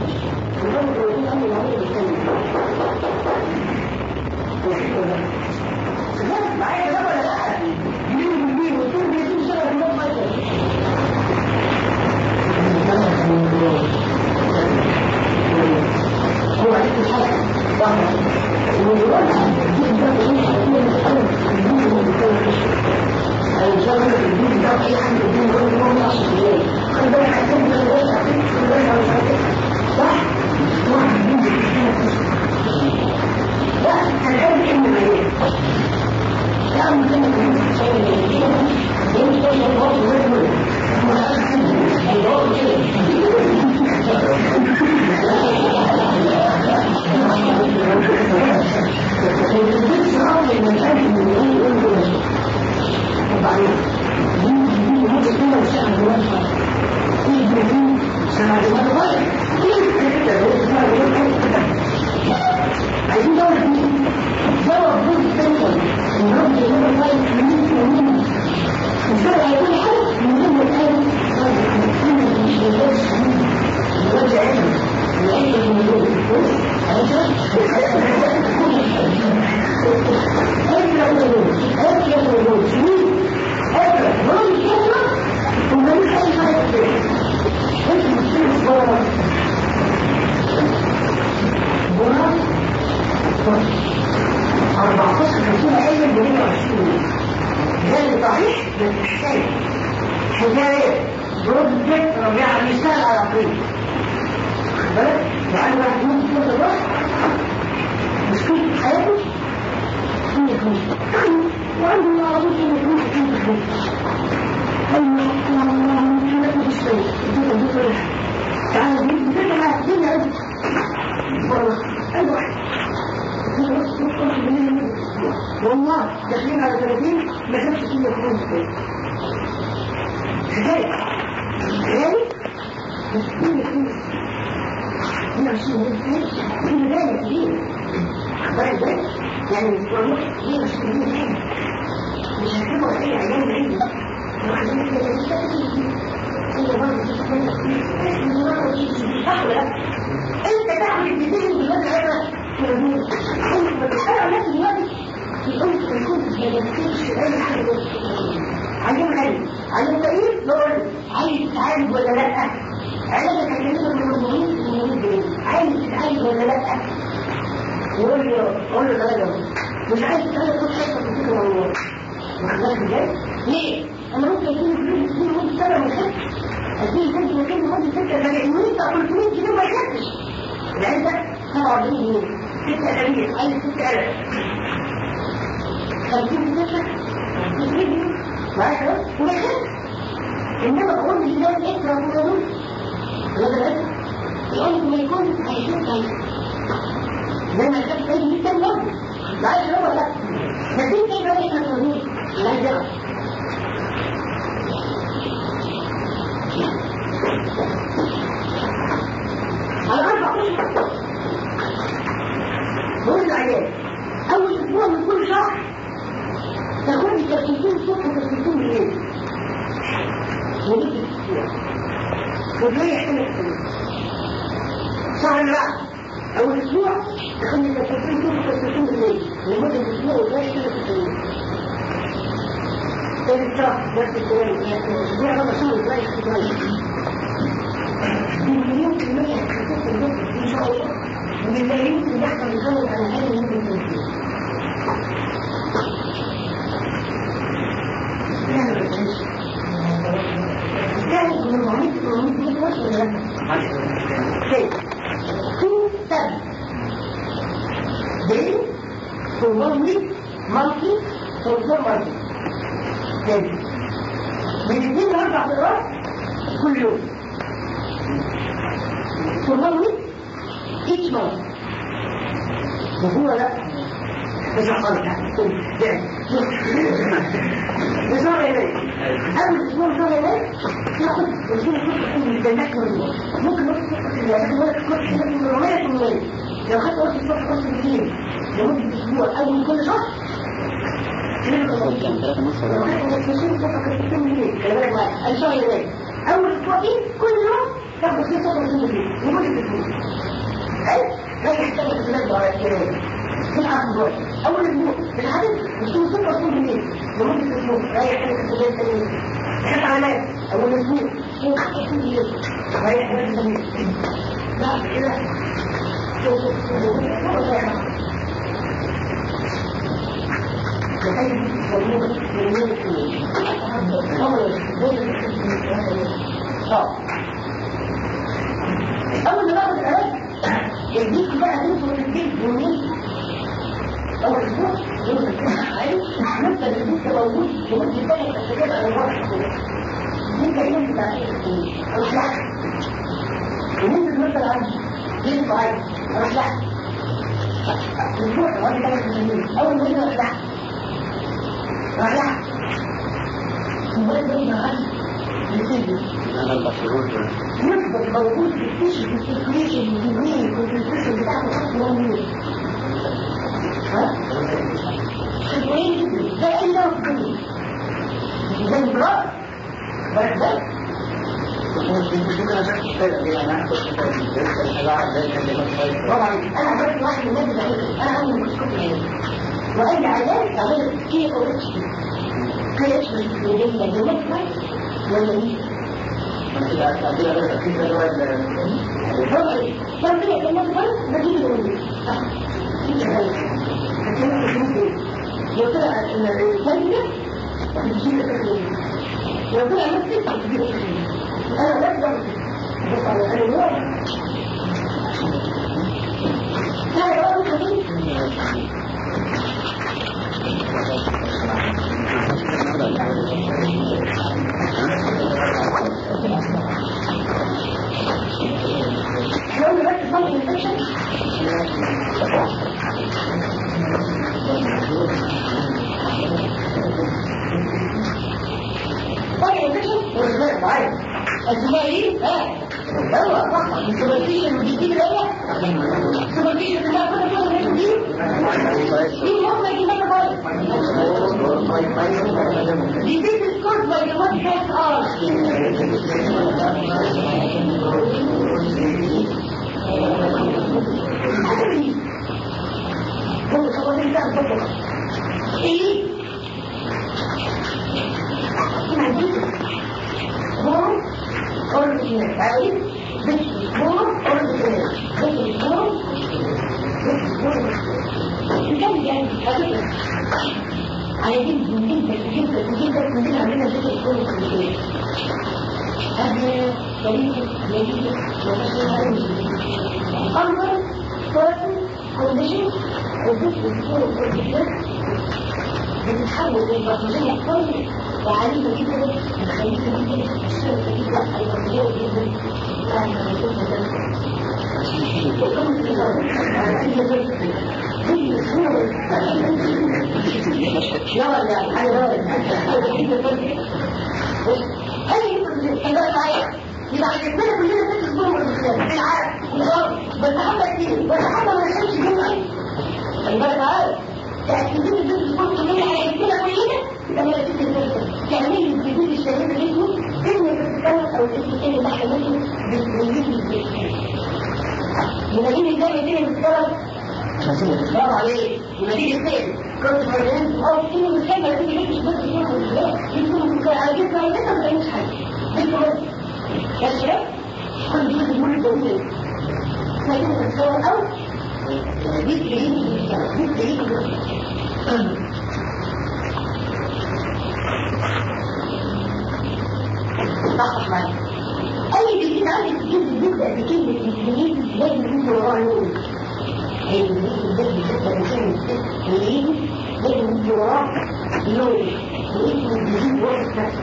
وكانوا كويسين قوي العمليه بتتكلم معايا كلام ولا لا؟ مين ومين وطول بيتم شغل في المطبخ هو عليك الحاجة واحدة ودلوقتي الجو الجديد ده اي حد الدين كل يوم 10 دقايق خلي بالك هتكون ده بس خلي بالك مش عارف صح واحد يجي لا هنحب ان ايه لا ممكن نكون شيء كده يمكن توصل لوقت غير عايزين دورة مين؟ دورة بوز السنة النهارده اللي هو طيب مين ومين الفرق هيكون حاجة من ضمن الآية مش بيقولش الوجه علم العلم الموجود بص أكرم الوجود أكرم الوجود مين؟ أكرم هو مش أكرم ومالوش أي حاجة كده أنت مش صورة براس 14 50 آية ب 120 ده اللي صحيح بس محتاج حكاية بروجكت ربيع مثال على طول بالك لأن واحد يمكن كل الوقت مشكلة حياته هي فلوس وعنده ما أعرفش إن الفلوس كانت فلوس أيوة أنا ممكن أكون شوية اديك اديك ولا تعالى دي بترجع مع الدنيا أنت والله أي واحد والله داخلين على 30 ما كانش فيه فلوس كده حكاية حكاية بس كل فلوس هنا مش مهم في بداية كبيرة بالك ده يعني مش بقول هي مش كبيرة حاجة مش هتبقى أي عيال بعيدة وعايزين كده مش هي برضه تستنى صح ولا لا؟ انت تعمل الديزاين دلوقتي هذا انت بتشتغل نفس دلوقتي يقول لك ما كنتش ما جبتش اي حاجه عايزين غني عايزين فقير نقول عايز تتعالج ولا لا علاجك هيكلمك من 400 ل 800 جنيه عايز تتعالج ولا لا يقول لي قول له ثلاثة مش عايز تتعالج كل حاجه في كده والله واخد بالك ازاي؟ ليه؟ انا ممكن يكون فلوس تكون مده سنه ما خدتش اديني كنت مكان مده سته فبعملوني 300 جنيه ما خدتش العيال ده 47 جنيه 6000 عايز 6000 50 ستة 50 جنيه معايا كده وما خدتش انما بقول لي ده اكرم وقانون هذا بس يقول لك ما يكون هيشوف هيشوف زي ما كان في 100 برضه معايا كده ولا لا؟ بس انت ايه بقى احنا قانون لا ده على أربع أشهر بقول العيال أول أسبوع من كل شهر تاخد لي تركيزين الصبح وتركيزين بالليل وليك الأسبوع وتريح ثلاث سنين شهر الرعب أول أسبوع تاخد لي تركيزين الصبح وتركيزين بالليل لمدة أسبوع وتريح ثلاث سنين ثالث شهر نفس الكلام الأسبوع ده شهر وتريح ثلاث مليون في المية هتخفف الجسم إن شاء الله وبالملايين اللي يحصل يزود على هذا ممكن تنفيذ كان من 400 800 جنيه ولا لا؟ طيب تو سبب ديلي for one week monthly for four months طيب من اثنين لاربع مرات كل يوم for one week each month وهو لا مش عقلك نظام إليه أول أسبوع نظام إليه تاخد وزير فرصة من الجنات والنور ممكن وقت فرصة اللي هتاخد وقت فرصة من الرمية والنور لو خدت وقت فرصة فرصة كتير لمدة أسبوع أو من كل شهر أول أسبوع إيه كل يوم تاخد فيه صوت وصوت فيه يموت الدكتور حلو لا يحتاج الكلام على الكلام في العقل اول اسبوع في الحدث وصول صوت وصوت منين يموت الدكتور لا يحتاج الكلام تاني ست علامات اول اسبوع صوت وصوت منين لا يحتاج الكلام بعد كده صوت وصوت منين أول ما باخد العلاج يديك بقى تنفر في البيت يومين أول أسبوع يوم الحالي نفسه البيت موجود لمدة ثلاث أسابيع على الواحد دي كلمة بعدين أروح لها وننزل مثلا عندي ينفع عادي أروح لها الأسبوع حوالي ثلاث أسابيع أول ما يجي أروح لها رائعة وين معاك يسيبني انا المفروض يفضل موجود في الكشف في السيركيشن الجميل والكونسنتريشن بتاعته خط يومي ها؟ وين ده الا ربنا زي البراء بس ده طبعا انا عملت واحد من الناس اللي انا عندي ميكروسكوب هنا واي عيان عملت كي او اتش كي اتش مش بيجي لك جمال كويس ولا ايه؟ طبعا ربنا جمال كويس بجيب له صح لو طلع الثانية بتجيب لك لو طلع نفسك بتجيب لك انا بقدر بس على الانواع لا يا رب خليك احنا قلنا بس صوت الانفكشن صوت الانفكشن والغير معايا الزمالين ها ايوه صح السوبرفيشن ودي دي الايه السوبرفيشن اللي بقى كل كل دي دي مهمه جدا خالص Disease is caused by the what has are. هو خبر انت انت ايه هو original عارف بس هو original بس هو بجد يعني حضرتك عايزين جدا جدا جدا كلنا عندنا ذكر الكون الكبير هذا طريقة جديدة أمر person condition وذكر الكون الكبير بتتحول للبطارية كل وعليمة جدا مخليكة جدا الشركة جدا البطارية جدا يعني ما يكون يلا يا حاجة يبقى عجبنا كلنا ست اسبوع من الخير العالم الغرب بتحمل كتير بتحمل ما يخلش جمعي خلي بالك معايا تأكيدين الست اسبوع كلنا عجبنا كلنا لما يجب الفرصة تعمل لي الجديد الشهير اللي اسمه اسم الكتاب او الاسم الثاني اللي احنا ممكن بالانجليزي يناديني ازاي يديني بالطلب برافو عليك يناديني ازاي كنت فرجان اه بتيجي من الحاجة اللي تيجي مش بس يروح من البلاد يمكن على جسم على جسم ما تعملش حاجة انتوا بس يا شباب كل دي الامور الجميلة لكن التصور او دي تلاقيني دي تلاقيني صح معايا اي جديد عندك جديد بيبدا بكلمه الجديد لازم يكون وراه نور الجديد لازم يبدا بكلمه الجديد لازم يجي وراه نور واسم الجديد واحد نفسه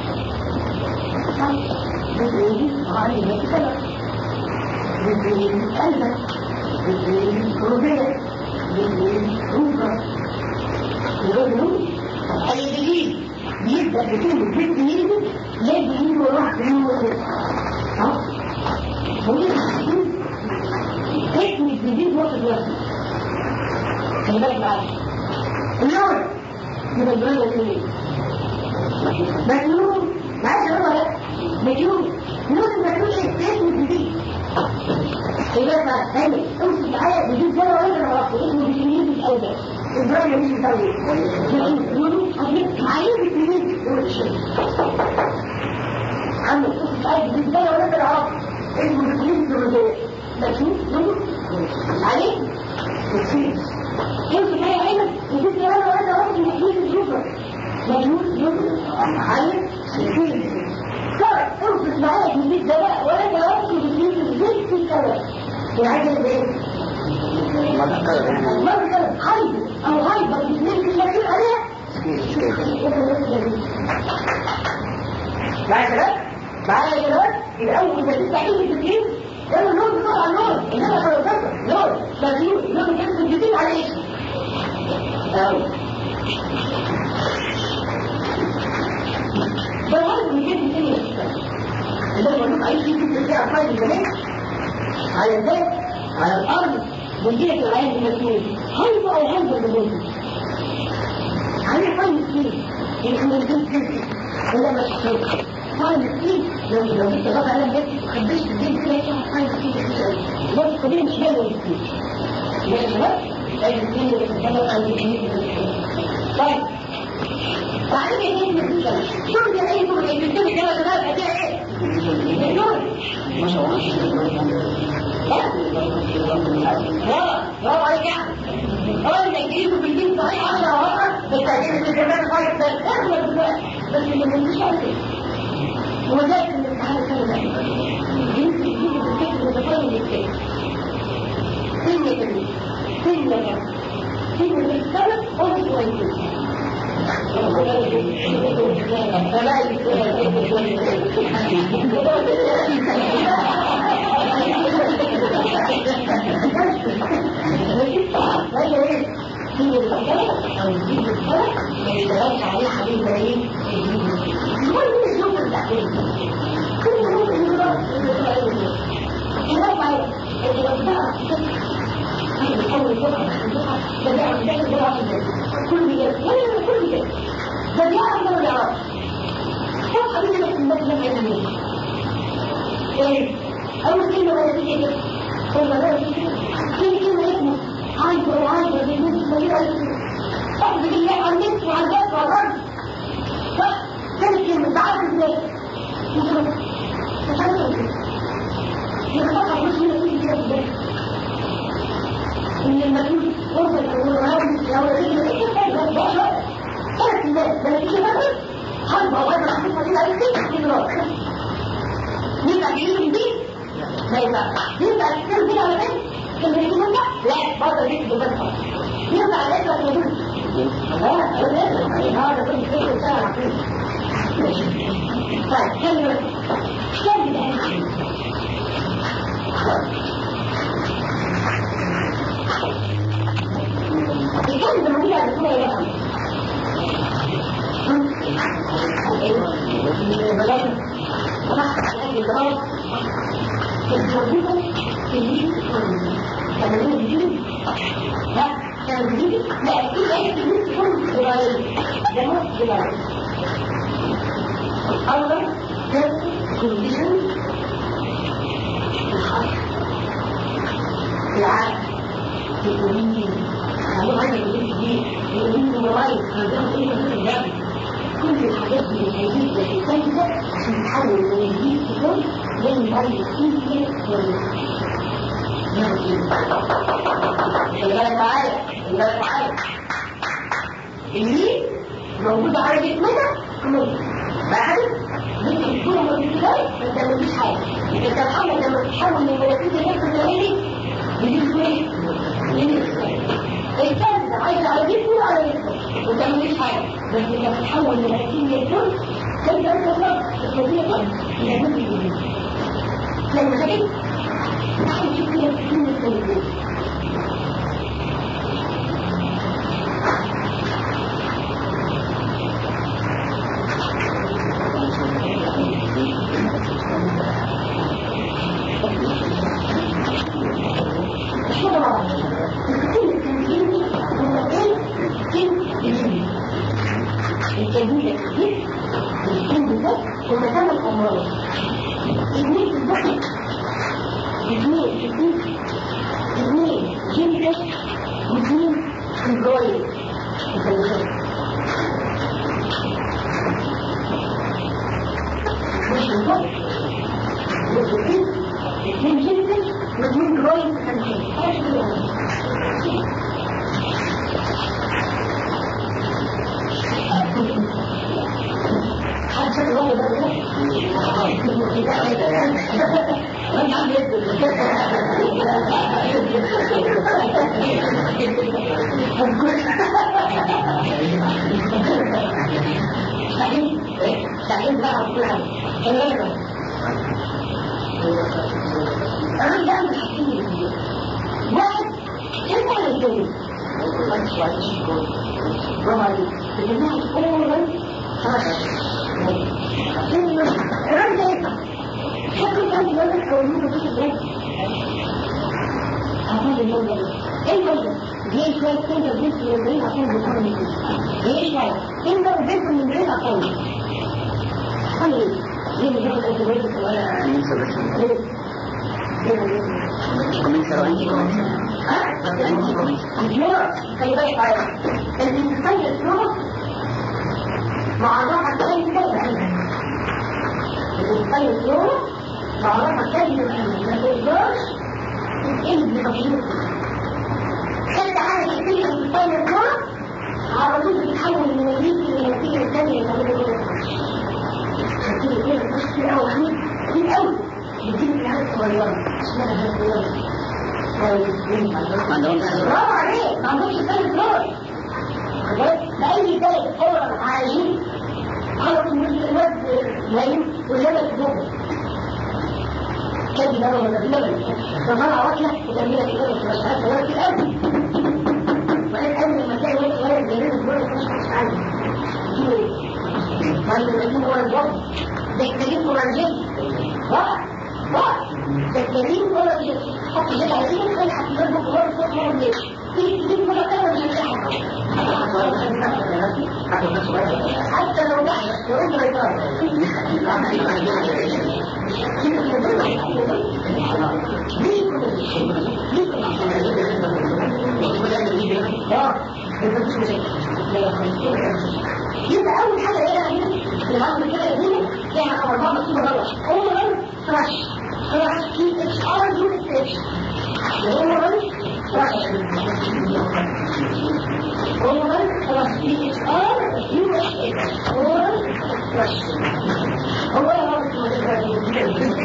صح الجديد عندي نفس سبب الجديد قلبك الجديد روبية الجديد روبة الجديد الجديد بيبدا بكلمه الجديد لازم يجي وراه نور اه اسم الجديد واحد واحد خلي بالك معايا النور يبقى البلد ايه مجنون معايا ولا لا مجنون نور المجنون اسم خلي بالك بقى تاني امسك معايا بيجيب جوه وانت ما عرفت اسمه بالانجليزي الاوزع البرايه مش مطوي معايا بالانجليزي دول الشيء عم امسك معايا بيجيب جوه وانت ما عرفت اسمه بالانجليزي الاوزع ماشي عليه امسك معايا عينك بيجيب جوه وانت ما عرفت بالانجليزي الاوزع مجنون عالم سيكون صار امسك معايا بالانجليزي ده بقى ولا جاوبت بالانجليزي ازاي في كلام يعني ايه مرة هايبر او هايبر بتنزل كتير عليها معايا كلام معايا كلام الاول ما تستعيد بالدين يلا نور بطلع نور انما خلاص نور مزيون نور ينزل جديد على ايش او ده واحد من جد الدنيا ده بقول لك عايز يجيب بتاع فايل زمان على البيت على الارض بنجيلك العين المسؤول هل بقى يهندل بالنسبة عليه فايل كتير يمكن من جنس جنسي ولا مش حسوك فايل كتير لو لو جبت غطى على البيت خبشت البيت كده يطلع فايل كتير كتير قوي بس طبيعي مش جاي كتير يا شباب لازم تيجي تتكلم عن الجنين طيب بعدين يجي نتيجة شوف دي اي شغل ايه بتسوي كده شباب اديها ايه؟ ما شاء الله برافو عليك يا اه الانجليزي بالدين صحيح 10 مرة بالتأكيد في الجمال طيب بس اغلب دلوقتي بس اللي مش عارف ايه وذلك الامتحان كان ده يمكن يجي بالفكر متفاهم ازاي سنة كده سنة كده سنة السبب قلت كويس كل ده كل ده ده بيعرف ده ما بيعرفش شوف حبيبي بس الناس لم يتميز ايه اول كلمه ولا تيجي كده ثم لا تيجي تيجي كلمه اسمه عايزه وعايزه بالنسبه ما يبقى احمد الله على النت وعلى الباب وعلى الارض صح ثاني كلمه تعرف ازاي مش عارف ازاي يخطأ مش من تيجي كده ازاي ان المسؤول وصل والرهاب لو رجل ايه كده ده شويه ثلاث الناس لما تيجي مثلا حرب او غير حرب دي على السيف يضرب يبقى جايين دي ما ينفعش يبقى الكلام دي على ايه كان بيجي منها لا برضه دي بالظبط يبقى على ايه بقى يقول لا هذا كل شيء ساعه طيب كلمه كلمه الكلمه الموجوده على الكلمه يا بلاش صح على الجواب التربية تجيب كان بيجي لا كان بيجي لا كل اي تجيب تكون صغير ده هو صغير أولا كان كونديشن الخاص العالم الكوميدي خلوه هذا يجيب دي يقولون مرايك خلوه ايه في الجامعة كل الحاجات دي الهيئية الثالثة عشان تحول من الجيل تكون للمريض الكيمياء والمريض معايا المريض معايا اللي موجودة على جسمنا كله بعد ممكن تكون موجودة بس ده مفيش حاجة انت تحول لما تتحول من ملكية النفس الجميلي بيجيب ايه؟ الثالثة عايزة على جسمه على جسمه وده مفيش حاجة بس انت بتحول من الكيمياء الكل كيف انت خلاص القضية خلاص لازم تجيب لما تجي تحاول تشوف كده الكيمياء الكل الجميلة دي الجنب ده ومكان الأمراض اثنين في البطن اثنين اثنين جروين مش من فوق اثنين جدا واثنين جروين بعدين بقى كلها كلمة الراجل ده مش حاسين واحد انت على الدنيا برافو عليك الجماعة أولا الراجل ده يطلع شكله كان بيقول أو يقول لك إيه أعمال اليوم ده إيه الفايدة؟ ليه شوية تنزل بنت من البريد عشان بيكون من ليه شوية تنزل بنت من البريد عشان طيب ليه مش بياخد أنتبيوتك ولا ليه؟ كومنسر وانتي كومنسر انتي كومنسر الجرس خلي بالك معايا اللي بتخلي الجرس مع راحة كلمة العلم اللي بتخلي الجرس مع راحة كلمة العلم ما تقدرش تتقلب لتطبيق خلي حاجة تقتلك من بتخلي الجرس على طول بتتحول من الريق إلى النتيجة الثانية اللي هو كده النتيجة كده مش كتير أوي حميد كتير أوي بتجيب العيال الصغيرة اسمها الصغيرة ما عندهمش برافو عليك ما عندهمش ثالث دور بأي ثالث فورا عايشين على طول مثل الواد نايم واللبن جوه كان بينام ولا بينام فطلع واكله وتعملها كده في مشهد ولا في القلب وقال قبل ما تلاقي واد صغير بينام الجوه مش مش عارف تقول ايه؟ ما انت بتجيب ورا الجوه ده تجيب ورا الجيب واحد واحد ده تجيب ورا الجيب حط الجيب على ايدك خلي حط الجيب ورا الجيب ورا الجيب تيجي تجيب مرة تانية مش هتلاقيها حتى لو ضحك لو انت يبقى اول حاجه ايه هنا اللي عاوز كده دي يعني اربعه مكتوبه غلط اولا فراش فراش كي اتش ار يو اتش اولا فراش اولا فراش كي اتش ار يو اتش اولا فراش اولا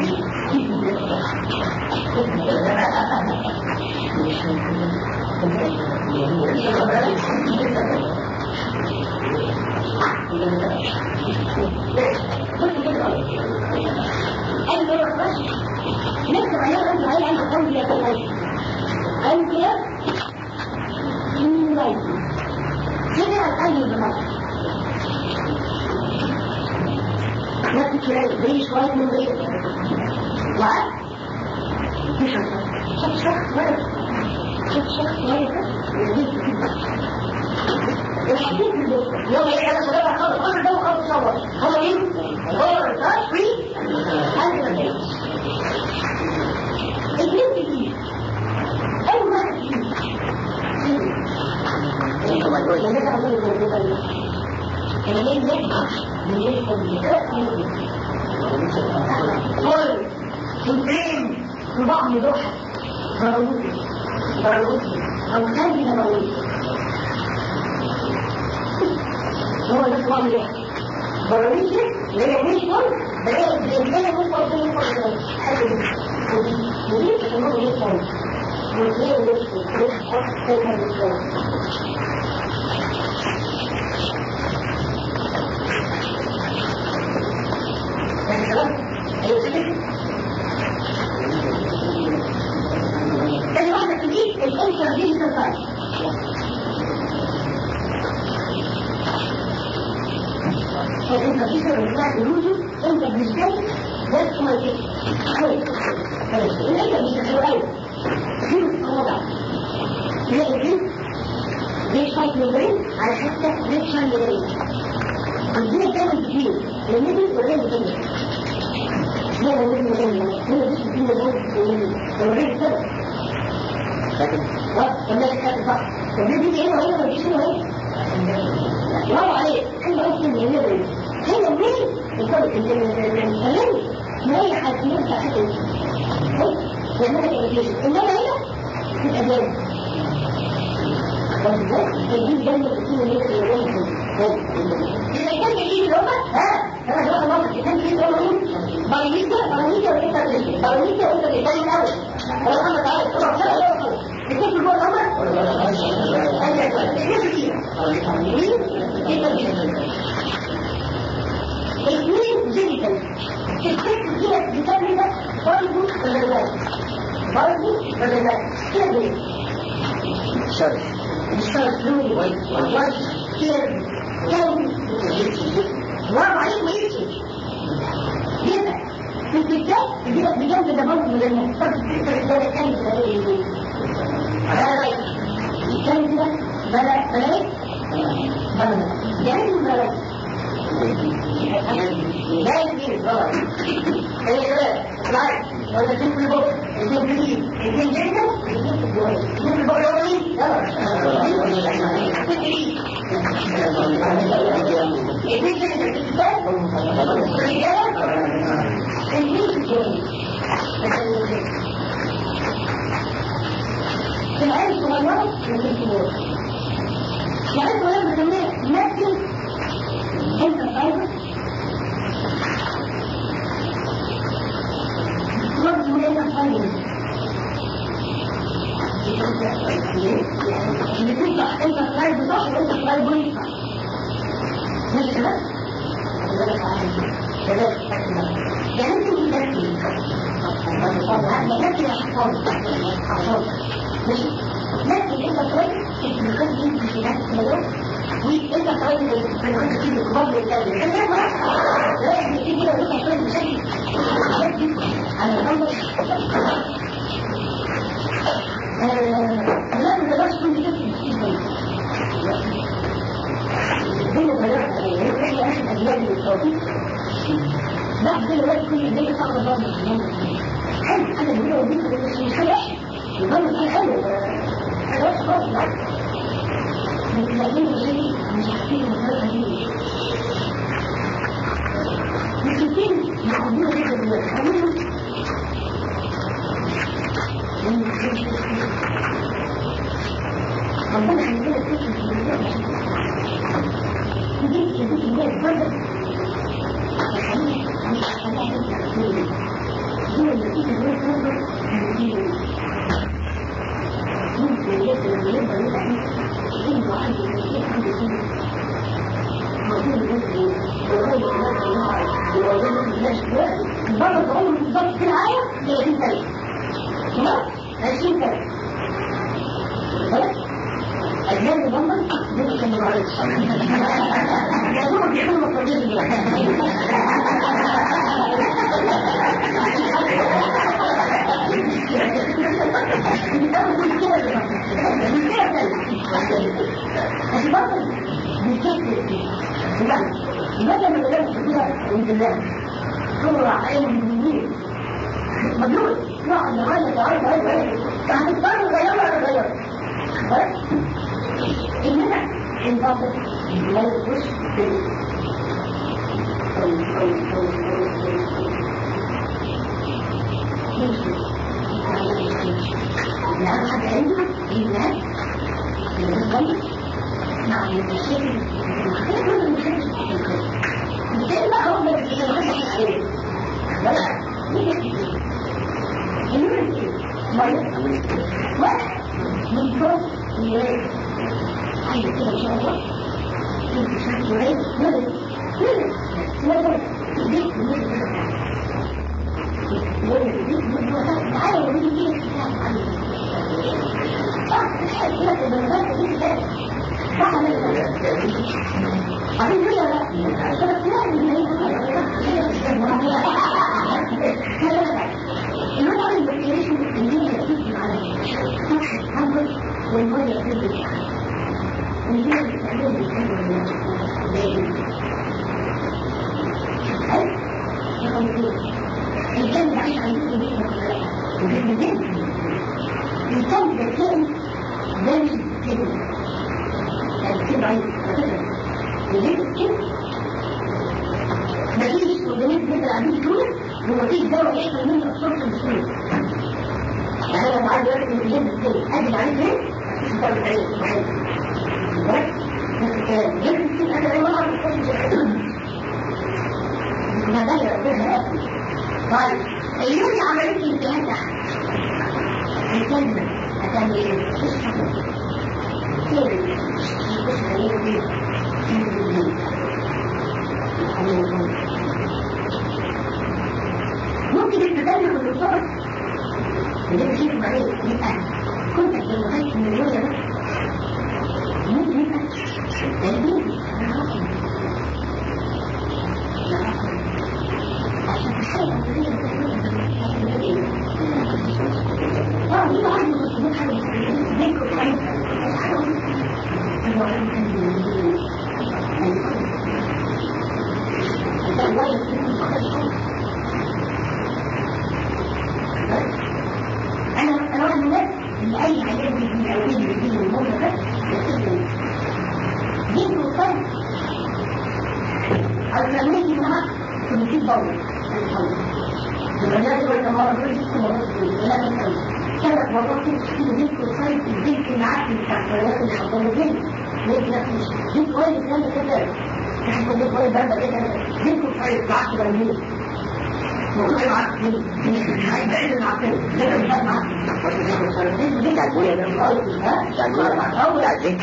أي مرة فرش نفس عيال عنده عيال عنده أنبياء في الحياة أنبياء إنلايت كده الأي بمصر نفس كده بريش وايت من بريش وعاد في شخص شخص شخص مرة شخص شخص مرة الحديث يوم ايه انا شباب خلص كل ده وخلص صور هو ايه؟ هو تاتش فري انا اثنين كتير اول واحد سلطين رباع مدوحة ضروري ضروري أو كلب نبوي هو ده اسمه ايه براميج اللي هي مش كل ده هي الانسان مش برضه يفضل حاجه دي ودي عشان هو ايه كان وزي اللي مش حط كلمه بالظبط يعني خلاص ايوه كده تاني واحدة تجيب الانسر ديجيتال فايل فانت تقدر بتاع الوجود انت بالنسبه لك ده اسمه كده كويس خلاص انت مش سؤال في وضع تلاقي كده دي شويه ممبرين على حته ريكشن ممبرين عندنا كام كتير الميدل ولا الميدل لا هو الميدل مكان هنا مش في مكان الميدل هو الريك سبب لكن طب ما كان صح الناس دي هنا وهنا ما تجيش هنا وهنا برافو عليك انا قلت ان هنا هنا مين يقول الكلام ما هي حاجه بتاع حته لما تجيش انما هنا تبقى جامد الجيل جنب السنة اللي هي اللي كان يجيب الأمة ها أنا جواب الله كان يجيب الأمة بارونيكا بارونيكا وإنت بارونيكا وإنت الإنسان الأول والله تعالى طبعا شرع الله يقول الكيف جوه الأمة أيوة الكيف فيها الاثنين جيدا الكيف فيها بتعمل برضه بدلات برضه بدلات كده ليه؟ شرح start doing what what here can برافو عليك ما يمشي يبقى في الكتاب يجيبك بجنب ده برضه من المختار ده كان على رايك كان كده بلا بلا ايه؟ بلا يعني بلا لا يمكن غلط ايه كده لايك ولا تنقل بوك تنقل ايه تنقل جنة تنقل بوك تنقل بوك يومي العين صغيرة لكن كبيرة العين صغيرة بسميها نفسي انت صغيرة برضه هنا صغيرة اللي تنفع انت صغير بتقش وانت صغير بينفع مش كده؟ يعني انت تذكي تذكي احفظ ماشي لكن انت صغير تتنقل انت في نفس الوقت وانت صغير تتنقل في الكبار للدولة كان ده خلاص لا يعني في كده وانت صغير بشكل على الأمر لا ما تقدرش تكون بتفهم هنا بلاغ هي اخر اجيال للتوفيق بعد دلوقتي كل الدنيا صعبه برضه حلو انا اللي هو دي بس مش حلو يضل في حلو حاجه وحشه خالص لا لكن شيء مش عارفين المسألة دي مسكين يعملوا كده دلوقتي ربنا عندنا الفكر في الدنيا تجيب تجيب الناس برضه تخليها مش هتخليها تبدا تقول هي اللي تيجي الناس برضه هتجيب ممكن يبدا لما يبدا يبقى عنده عنده تفكير عنده سنة موجود الناس والله الناس الله والله الناس برضه عمره بالظبط في العالم 30 سنة خلاص 20 سنة خلاص أجيال مضمن دول كانوا معرفش يا دوبك بيعملوا مصاريف لماذا ما بدأت كده من الله صورة عين من مجنون يقعد لغاية لغاية لغاية لغاية هتضطر تغير ولا تغير بس إنما انضبط لا يخش لا حد عنده إيمان بالقلب مع المشاكل كل المشاكل بالتالي بقى هم اللي بيتغيروا عليه بس واحد من فوق يريد عايز كده ان شاء الله كنت شايف يريد نزل نزل نزل دي تعالى ودي دي صح الحاجة كده البنات دي كده صح ولا عارفين كده ولا لا؟ طب لا الوضع البكتيريشن اللي هي بتيجي على صفحة حمل والمية بتبقى اللي هي بتعمل الكلب عايش عندكم بيه وبالبدين الكلب ده كائن دامج جدا يعني كتير ضعيف على فكرة ليه كده مفيش اورجانيزم يقدر يعمل كده ومفيش دواء يحصل منه ابسوربشن بسهوله يعني انا معاك دلوقتي من الجلد كده اجي عليك ليه؟ مفيش فرق عليه معايا نفس الكلام جلد كده انا اي مره ما ده ربنا يقفل طيب اليوم عملت لي امتحان تحت الكلمه هتعمل ايه؟ تشرح كده مش عليه كده ممكن التدلل والنصارى اللي شيء معين يبقى كنت بالمغيث من اليوم ده ممكن يبقى تلبية عشان تحاول اه دي واحد من الصدور حاجة ذكر حاجة انا انا واحد من الناس اللي اي حاجات دي من الاولاد اللي بيجي من الموضوع ده بتفضل دي بروفايل او لما يجي معاك كنت في دورة البنات دول كم مرة دول ست مرات دول ولا تنسوا ثلاث مرات كده دي بروفايل البنت اللي معاك بتاع الطيارات اللي حضروا الجن ليه نفسي دي كويس لما كده احنا كنا كويس بقى كده دي بروفايل معاك برميل موضوع معاك هيبعد معاك كده ده معاك دي تعبوية ده تعبوية معاك أول عزيك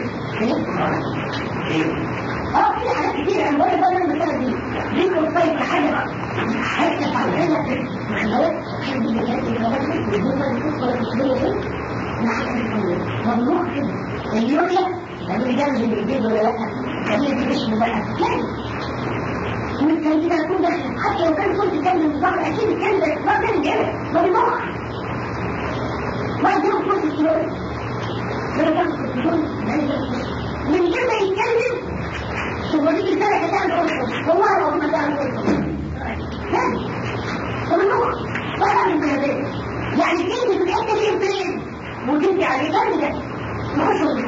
اه في حاجات كتير انا بقول بقى المسألة دي دي بروفايل حاجة بقى حاجة تعملها في محلات حاجة دي كانت الجوابات والجوابات اللي بتدخل التشبيه دي ممنوع كده اليوريا لما يجوز الجديد ولا لا خليه دي اسمه بقى لا وانت كده هتكون داخل حتى لو كان كنت تكلم الظهر اكيد الكلام ده ما كان جاي ما بيضحك ما يجيب كل الكلام ده كان كنت من غير ما يتكلم هو دي رسالة كتاب والله لو ما كان لا فمنوع طبعا من هذا يعني كنت في الحته دي فين وكنت على جنب ده نخش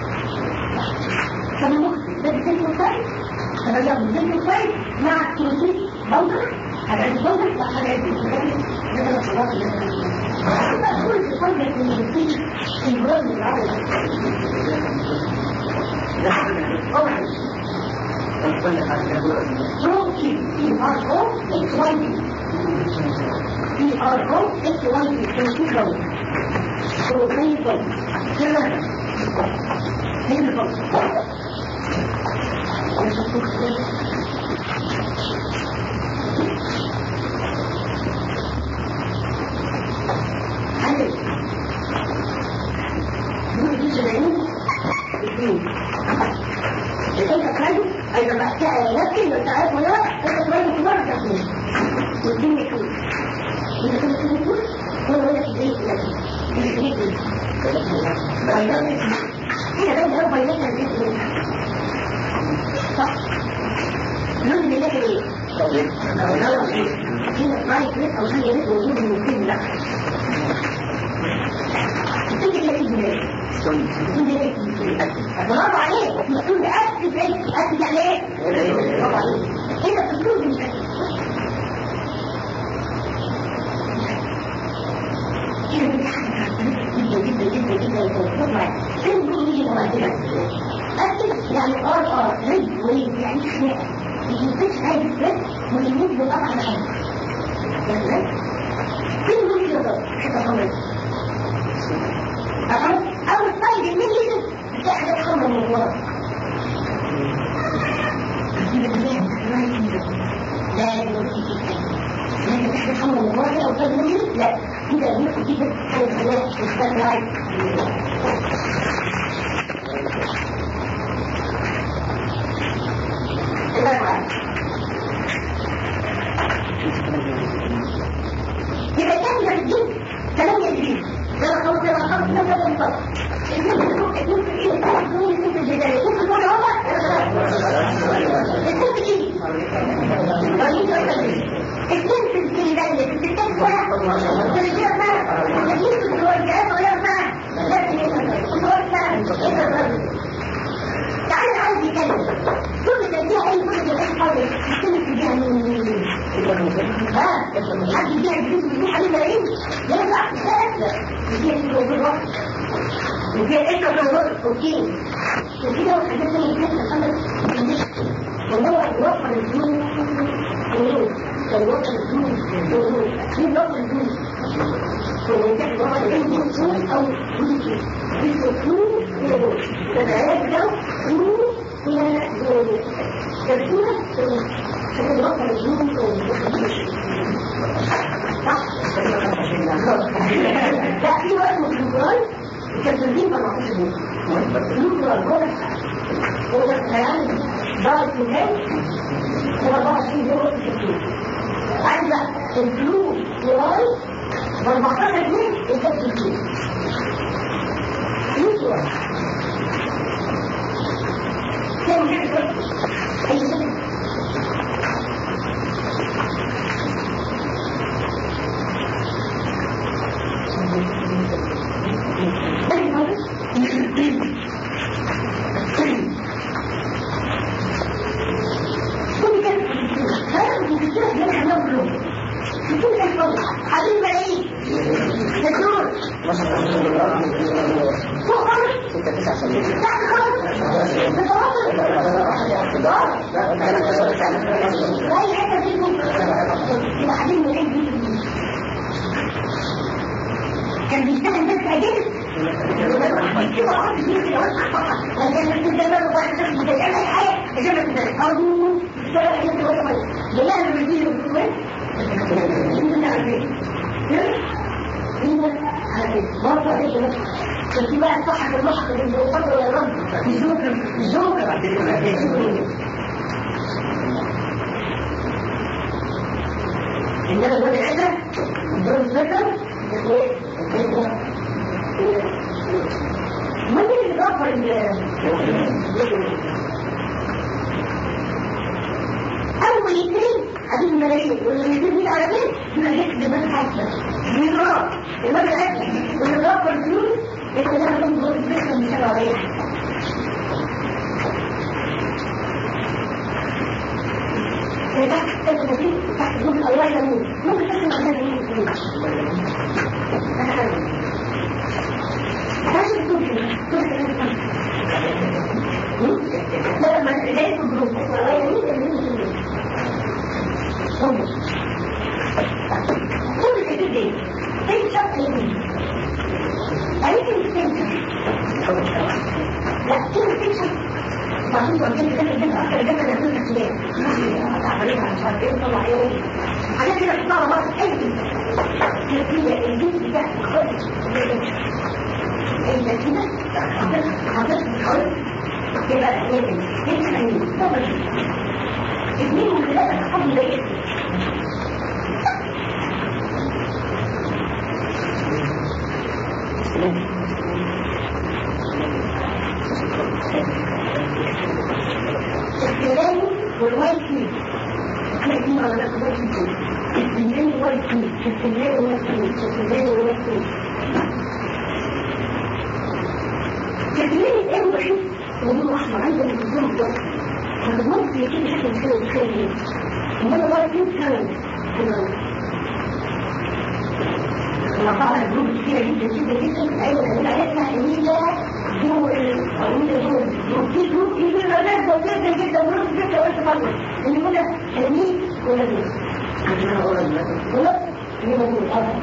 فمنوع ده بيسمى الفرق فبدأ بيسمى الفرق مع التروسيس بوضر هذا البوضر بقى هذا البوضر ده الصلاة اللي انا كل في فرق من البسيط في البلد العربي Trophy, P-R-O, X-Y-D. P-R-O, X-Y-D, twenty dollars. So, twenty dollars. Canada. Twenty dollars. عدد دول دي سبعين اثنين انت خالد ايضا بقى نفسي انت عارف ولا لا انت شويه كبار تاخدين والدنيا كده انت كنت تقول هو ولا في البيت لا هنا بقى ده بايلات البيت صح لون اللي لك ايه هنا رايت لك او حاجه لك موجود من الفيلم لا تيجي لك الجمال برافو عليك مسؤول أكد ايه أكد يعني ايه برافو عليك كده تطلب من كده دي حاجة جدا جدا جدا جدا يتوقف معاك فين كل يجي مواجهة أكد يعني ار ار رد وريد يعني خناقة يجي يفتش هاي الفرد ويموت بالقطع على حاجة يعني فين كل يجي حتى حمد أول طيب من يده بتلاقي حاجات خمرة من ورا لا لكن تحت حمرة من ورا أو طيب من يده لا كده بيدخل كده حاجة خلاها تختار معاك الله معاك يبقى كام ده الدين ثمانية جديد ده رقم ده رقم ده رقم ده حد يبيع الفلوس اللي عليه ملايين يرجع في السقف يبيع في الوقت يبيع انت في الوقت اوكي وكده وحاجات زي كده الامر كان هو يوفر الفلوس كان يوفر الفلوس كان يوفر الفلوس كان يوفر الفلوس او الفلوس الى دول فالعيال ده فلوس الى دول كرتونه كان يوفر الفلوس لا في وقت مفروض التسليم ما معقولش يوصل هو هو ده الكلام ضغط مكان هو 24 يورو في التسليم عايز الفلوس وراي ب 14 جنيه انت التسليم فلوس وراي كام حاجه اي شيء كان بيشتغل بس اجل في بقى الصحة المحق اللي بيوصل يا رب الزوجة الزوجة إنما الوضع هذا الدور الذكر ما مين اللي غفر أول اثنين هذه الملايين والاثنين مين على مين؟ يبقى جت دماغ حاصلة مين غلط؟ دماغ الأكل واللي غفر الفلوس يبقى ده عندهم دور الذكر مش عليها تحت تحت جزء الله يموت ممكن تسمع هذا يموت لا ما لا يكون الله يموت كل الحدود دي اي شرط يمين اي تنشن لا كل تنشن بعدين بعدين كده كده اكتر جنة ده كل اختلاف تعبانين مش عارف ايه طلع ايه حاجات كده بتطلع بره اي هي الجنس ده خالص انت كده حضرتك حضرتك يبقى اثنين اثنين طبعا اثنين من ثلاثة حب زي الثاني والوايت فيد احنا دي على نفس الوايت فيد الثاني وايت فيد الثاني وايت فيد الثاني وايت فيد الثاني ايه بشوف لونه احمر عنده الجزء الضغط ما تضمنش يكون شكل حلو بخير انما الوايت فيد كان طبعا الجروب كتيرة جدا جدا جدا ايوه اللي عرفنا ان هي جو جو في جروب كبير جدا جدا جدا جروب جدا قلت مرة ان كنا حلمين ولا بيس عندنا ولد ولد اللي موجود اه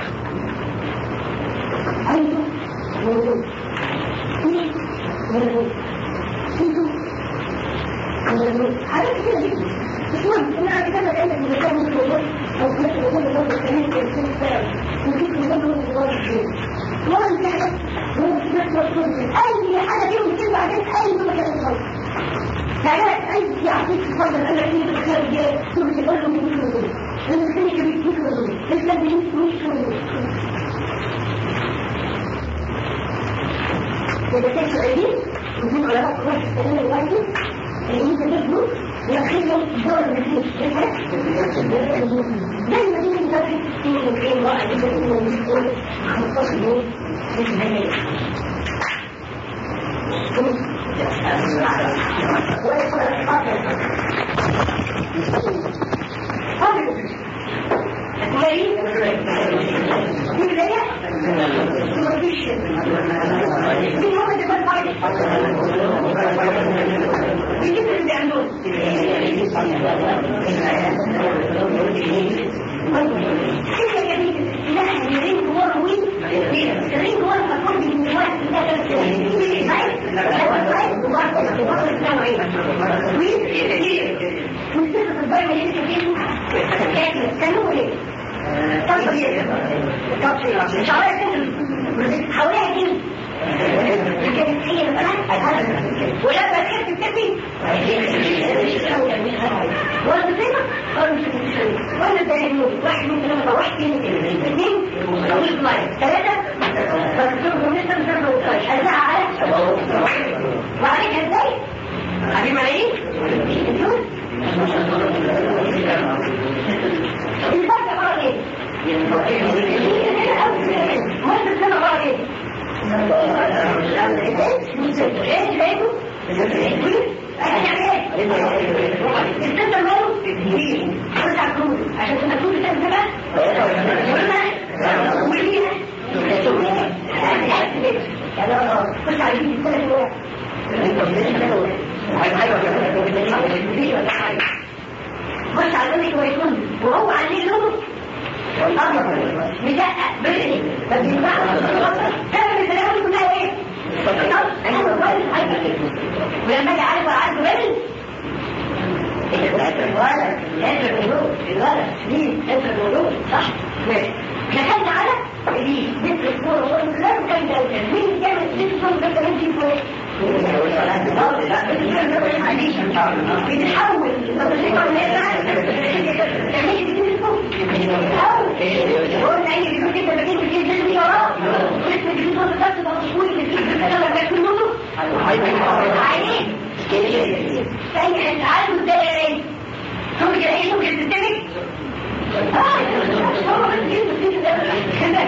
ايوه موجود في موجود في موجود حاجات كتيرة جدا مش مهم ان انا كتابة قايلة ان كان ممكن يقول او كنت يقول ان هو الثاني كان في ممكن يقول ان هو الثاني ولا الثاني هو مش نفس الصوت اي حاجة فيهم كلمة بعدين اي كلمة كانت غلط يعني اي يعطيك تفضل انا في الخارج ثم تقول له مش موجود انا الثاني كبير مش موجود الثاني مش مش موجود يبقى كان سؤالين وزين علماء كبار في السنين الواحدة اللي انت تجمع ويخلوا الدور المسيح دايما دي من ذلك في مكان رائع جدا انه مسؤول خصوصا من الهيئة ومريض في بداية مفيش في واحد يبقى طيب بيجيب اللي بيعملوه حاجة جميلة لا الرين هو طويل الرين هو المفروض من الوقت ده مستشفى البيضة اللي كتير كانوا ليه؟ طب حواليها كده كانت هي ولما تحب تكتبي ولا كده قالوا مش هتشتري ولا تاني واحد من ثلاثة واحد اثنين ويطلع ثلاثة فالسرق لسه مسرق وطايش هزعها على وعليك ازاي؟ عليه ملايين الفلوس الفرق بقى ايه؟ مرة السنة بقى ايه؟ الستة ماله ترجع كروز عشان تبقى كروز تاني بقى ولما وليها خش على الجيل الثلاث خش على الجيل ويكون وهو عليه لونه مدقق برقي بس ينفع كلام الكلام كلها ايه؟ ولما اجي عارف عارف بدل الولد انت الولد الولد مين انت الولد صح ماشي دخلت على دي مثل الصورة وقلت لا كان ده مين كان الصورة ده كمان دي فوق بتحول تعملي بتجيب الصوت قلنا ايه بيقول كده بجيب الجيل ده اللي وراه ولسه بيجيب صوت بس ده تصوير بيجيب الكلام ده كله عينيه فأي حد عنده ده ايه ممكن ايه ممكن تتبك اه هو بس كده كده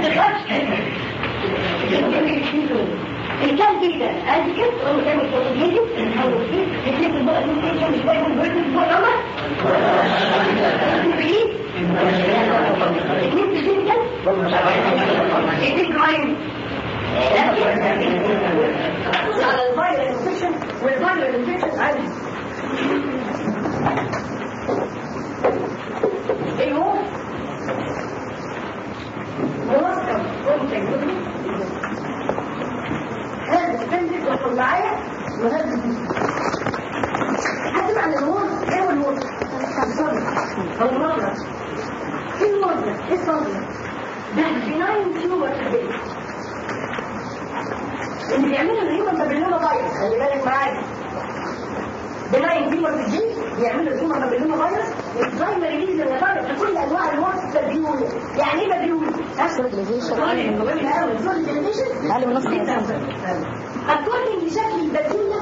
الكلام كده ادي كده هو كان يجي نحاول فيه نكتب البقى دي كده مش باين من برد البقى ده ايه نكتب دي كده ايه كرايم على الفايرال انفكشن والفايرال انفكشن عادي ايه هو مركب ممكن هذا السندك وصل معايا وهذا هتبقى عن الموت ايه هو الموت او المرة ايه المرة ايه الصدمة ده بناين تيومر في الجسم اللي بيعملوا الهيومن بابيلوما فيروس خلي بالك معايا بناين تيومر في الجسم بيعملوا الهيومن بابيلوما فيروس الزهايمر ريليز النتائج في كل انواع الموت البابيولي يعني ايه بابيولي؟ اقل من نص اكوردنج لشكل البابيولا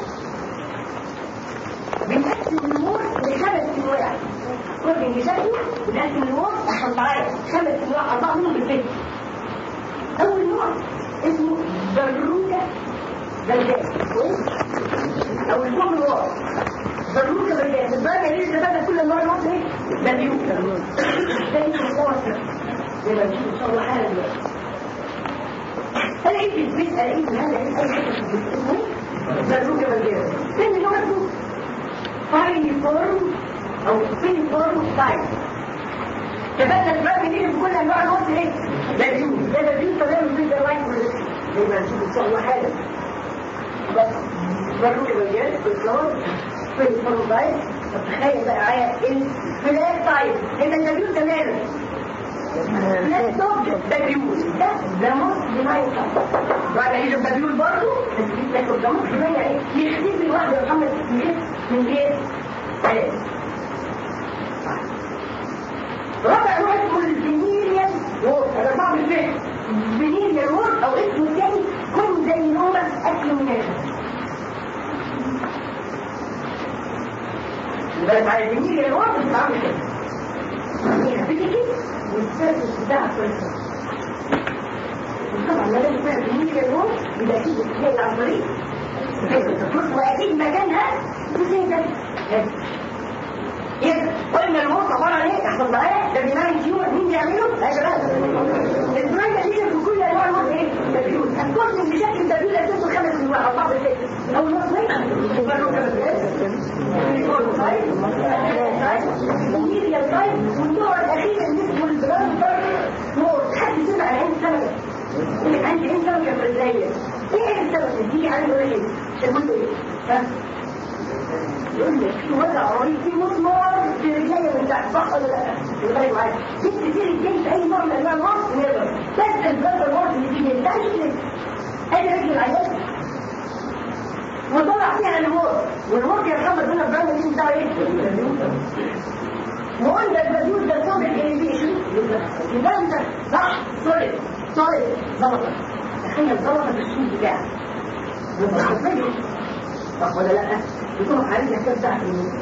بنقسم الموت لخمس انواع اكوردنج لشكله بنقسم الموت عشان تعرف خمس انواع اربعه منهم بالفكر اول نوع اسمه ضروكه بلدان او الفم الواقع ضروكه بلدان الضربه اللي استفادت كل انواع الموت ايه؟ بابيولا ده اسمه متوسط يبقى نشوف ان شاء الله حالا دلوقتي الاقي في البيت الاقي في هذا اي حته في البيت اسمه ضروكه بلدان ثاني نوع اسمه فاينيفورم او فينيفورم ستايل تبدل الفرق بين كل انواع الوقت ايه؟ بابيول ده بابيول تمام في ده واحد زي ما نشوف ان شاء الله حالا بس ضروكه بلدان بالكلام فينيفورم ستايل تخيل بقى معايا الفلاك تايب هنا البابيول تماما لا توب بابيول ده ده مصر بناية بعد هيجي البابيول برضه تثبيت لك ده مصر بناية ايه يختفي الواحد يا محمد من غير ثلاث رابع نوع اسمه الفينيريان وورد انا بعمل الفهم الفينيريان وورد او اسمه الثاني كن زي نومة اكل من الخبز بالك معايا الفينيريان وورد بتعمل كده هنا بتيجي والسيرفس بتاعها كويس طبعا ما دام فيها الفينيريان وورد يبقى اكيد بتتنقل عن طريق واكيد مكانها بسيطة يبقى قلنا الموت عباره عن ايه؟ احسن معايا ده بناء تيومر مين بيعمله؟ يا شباب البرايم دي في كل انواع الموت ايه؟ تبيوت هتكون بشكل تبيوت هتكون خمس انواع او بعض الفكر او النص برضه خمس الميديا تايب والنوع الاخير اللي اسمه البراندر موت حد سمع عن سمكه عندي عين سمكه برازيليه ايه السمكه دي عنده ايه؟ شغلته ايه؟ ها؟ يقول لك في وضع رهيب في مسمار في رجليه من تحت صح ولا لا؟ يبقى معايا ست كتير الجيش اي نوع من انواع المرض نقدر بس البلد المرض اللي فيه ده مش ادي رجل العيال وطلع فيها الورك والورك يا محمد هنا البراند اللي بتاع ايه؟ وقلنا البديول ده صوب الانيبيشن يبقى انت صح سوري سوري ظبطت تخيل ظبطت السوق بتاعك وظبطت صح ولا لا؟ يكون عليك كام ساعة في اليوم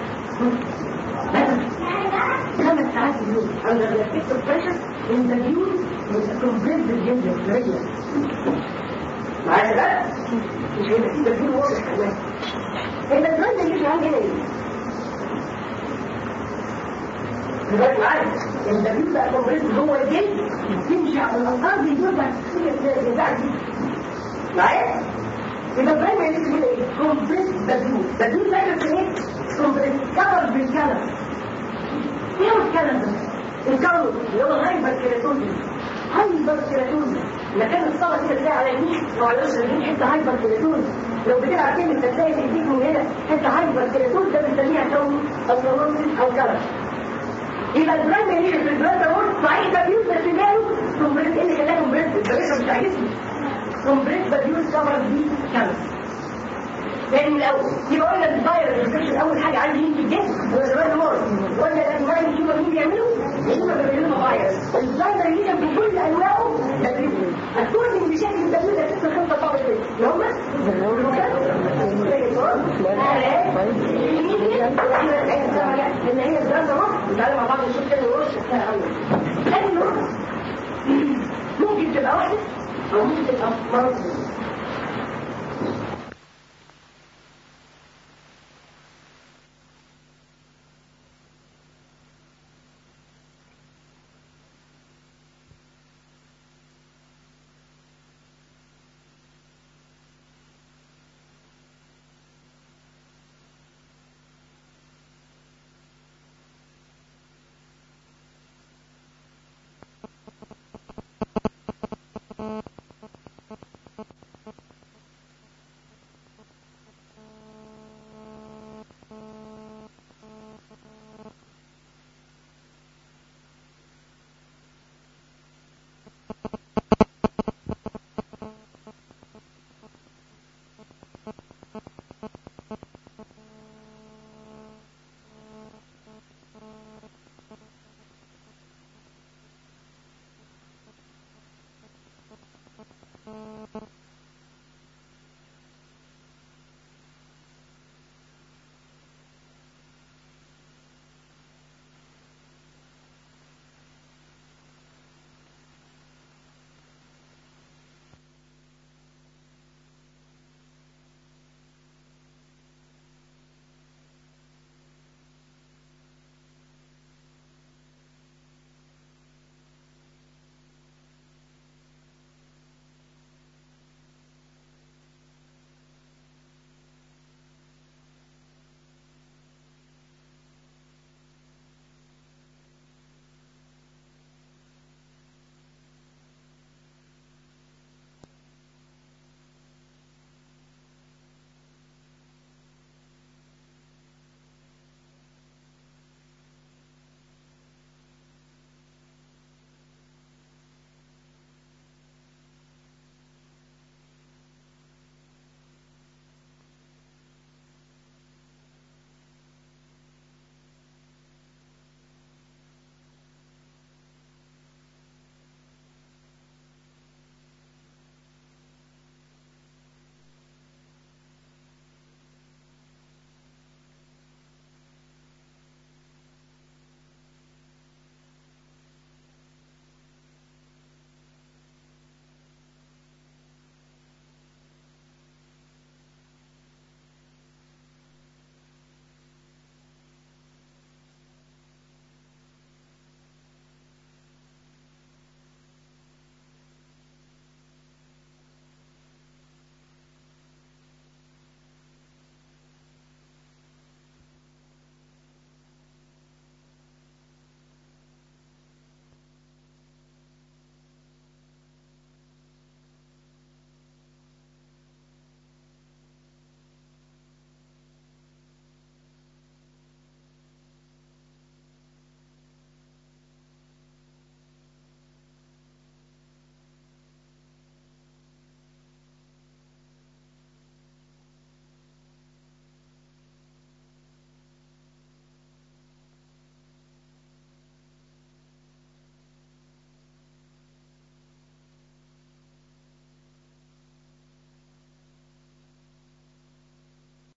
خمس ساعات في اليوم under the effect of pressure in the view with a compressed ginger regular معايا بقى؟ مش هيبقى في تبديل واضح كمان يبقى البراند اللي احنا عندنا ايه؟ دلوقتي معايا التبديل بقى كومبريس جوه الجلد يمشي على الارض يدور بعد بتاع دي معايا؟ يبقى البراند اللي اسمه ايه؟ كومبريس بدلول بدلول ده في ايه؟ كومبريس كفر بالكلام ايه هو الكلام ده؟ الكون اللي هو هايبر كيراتونين هايبر كيراتونين مكان الصلاة كده تلاقي على اليمين وعلى اليسار اليمين حته هايبر كيراتون لو بتلعب كلمة تلاقي في ايديك من هنا حته هايبر كيراتون ده بنسميها كون او نورونسيس او كلام يبقى البرايم اللي في البرايم ده صحيح ده بيوز بس ماله كومبريس ايه اللي خلاه كومبريس البريشر بتاع جسمي كومبريس بديوز كفر دي كلام لان الاول يبقى قلنا الفاير الريسبشن اول حاجه عندي مين في الجسم هو البرايم مور قلنا الانواع اللي مين بيعملوا هم بيعملوا فايروس الفاير اللي بكل انواعه تدريب هتكون من بشكل التدريب ده ست خمسة طابق اللي هم ان هي الدراسة مصر بتعلم مع بعض الشيء كده ورش شكلها قوي ثاني نقطة ممكن تبقى واحدة او ممكن تبقى مرض